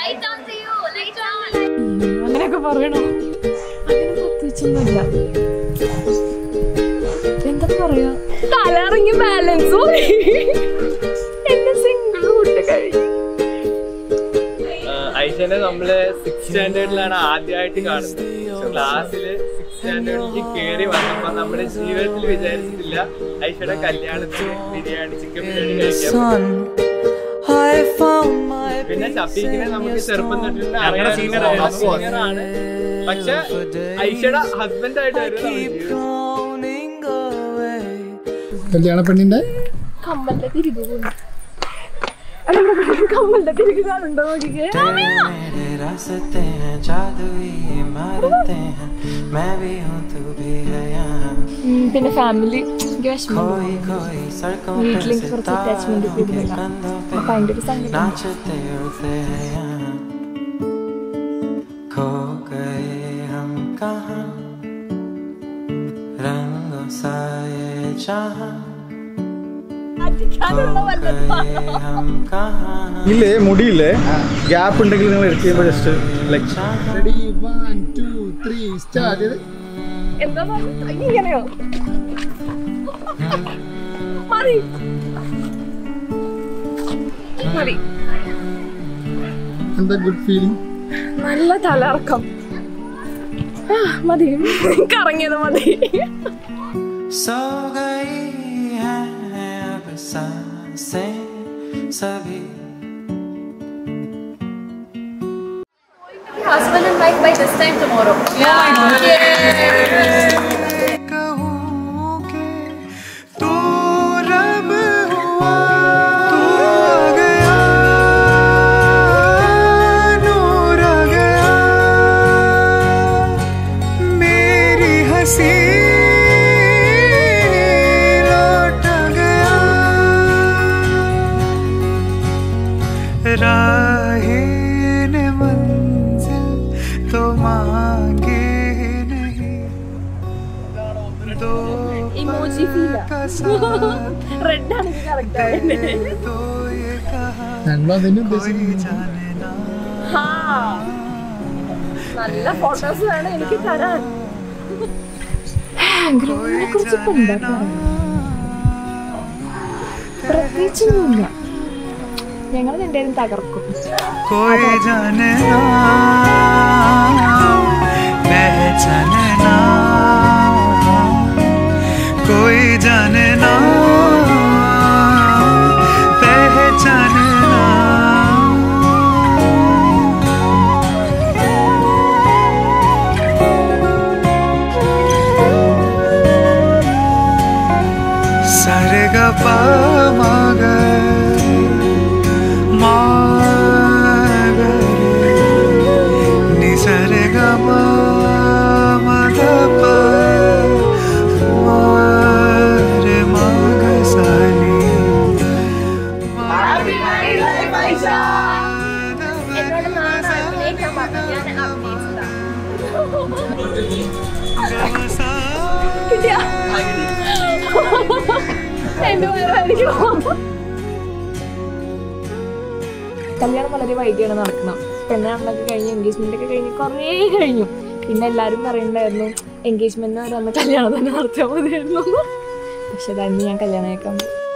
Light on to you. Light on. അങ്ങനെയൊക്കെ പറയണോ അങ്ങനെ പ്രത്യേകിച്ചൊന്നുമില്ല എന്താ പറയാ തലറങ്ങി ബാലൻസ് പോയി എന്റെ സിംഗിൾ കൂട്ട് കഴിഞ്ഞു ഐഷനെ നമ്മള് സിക്സ് സ്റ്റാൻഡേർഡിലാണ് ആദ്യമായിട്ട് കാണുന്നത് ക്ലാസ്സില് സിക്സ് സ്റ്റാൻഡേർഡിലേക്ക് കയറി വന്നപ്പോ നമ്മുടെ ജീവിതത്തിൽ വിചാരിച്ചിട്ടില്ല ഐഷയുടെ കല്യാണത്തിന് ബിരിയാണി ചിക്കൻ ബിരിയാണി കഴിക്കാൻ sun. I found my പിന്നെ ഷഫീഖിനെ നമുക്ക് ചെറുപ്പം തൊട്ടിട്ട് അറിയാൻ സിംഗറാണ് പക്ഷെ ഐഷയുടെ ഹസ്ബൻഡ് ആയിട്ട് വരുന്നത് keep cloning away. കല്യാണ പെണ്ണിന്റെ കമ്മലിന്റെ തിരികെ പോകുന്നു അല്ല, ഇവിടെ ഇവിടെ കമ്മലിന്റെ തിരികെ കാണുണ്ടോ നോക്കിക്കേ तेरे रास्ते हैं जादुई इमारतें हैं मैं भी हूँ तू भी है यहाँ ഉം, പിന്നെ ഫാമിലി എനിക്ക് വിഷമം कोई कोई सड़कों पर വീട്ടിലേക്ക് കുറച്ച് അറ്റാച്ച്മെന്റ് सितारों के കൂടുതലാണ് कंधों पे അപ്പൊ അതിന്റെ ഒരു സങ്കടം नाचते उड़ते हैं यहाँ खो गए हम कहाँ रंगों सा ये जहाँ खो गए हम कहाँ ഇല്ലേ മുടിയില്ലേ ഗ്യാപ്പ് ഉണ്ടെങ്കിൽ നിങ്ങൾ എടുത്ത് ചെയ്യുമ്പോൾ just like ready one two three start എന്താ ഇങ്ങനെയോ മതി മതി എന്താ ഗുഡ് ഫീലിംഗ് നല്ല തലറക്കം ആ, മതി കറങ്ങിയത് മതി सो गई है अब सांसें सभी Husband and wife by this time tomorrow. कहूँ कि तू रब हुआ तू आ गया नूर आ गया मेरी हंसी लौट आ गया राहें ने मंजिल तो मांगे नहीं दो ഇമോജി ഫീല का साथ റെഡ് ആണെങ്കിൽ കറക്റ്റ് दे तो ये कहा ഞങ്ങളും അതിനെ कोई ഉദ്ദേശിക്കുന്നത് जाने ना നല്ല ഫോട്ടോസ് വേണം എനിക്ക് തരാൻ ഗ്രൂമിനെ കുറിച്ച് ഇപ്പൊ എന്താ പറയുക പ്രത്യേകിച്ചൊന്നുമില്ല ഞങ്ങൾ രണ്ടുപേരും തകർക്കും कोई जाने ना पहचाने ना कोई जाने ना पहचाने ना सारे गा पा मगर मागरे नि सारे गा मा मा गा पा मारे माग सानी എന്നോട് നാളെ അഭിനയിക്കാൻ പറഞ്ഞു ഞാൻ അഭിനയിച്ചതാണ് കിട്ടിയാ എന്റെ വയറായിരിക്കണോ കല്യാണം വളരെ വൈകിയാണ് നടക്കുന്നത് പെണ്ണാണൊക്കെ കഴിഞ്ഞ് എൻഗേജ്മെന്റ് ഒക്കെ കഴിഞ്ഞ് കുറേ കഴിഞ്ഞു പിന്നെ എല്ലാവരും പറയണ്ടായിരുന്നു എൻഗേജ്മെന്റിന് വരെ അന്ന് കല്യാണം തന്നെ നടത്തിയാൽ മതിയായിരുന്നു പക്ഷെ അതന്ന് ഞാൻ കല്യാണം കഴിക്കാൻ പോയി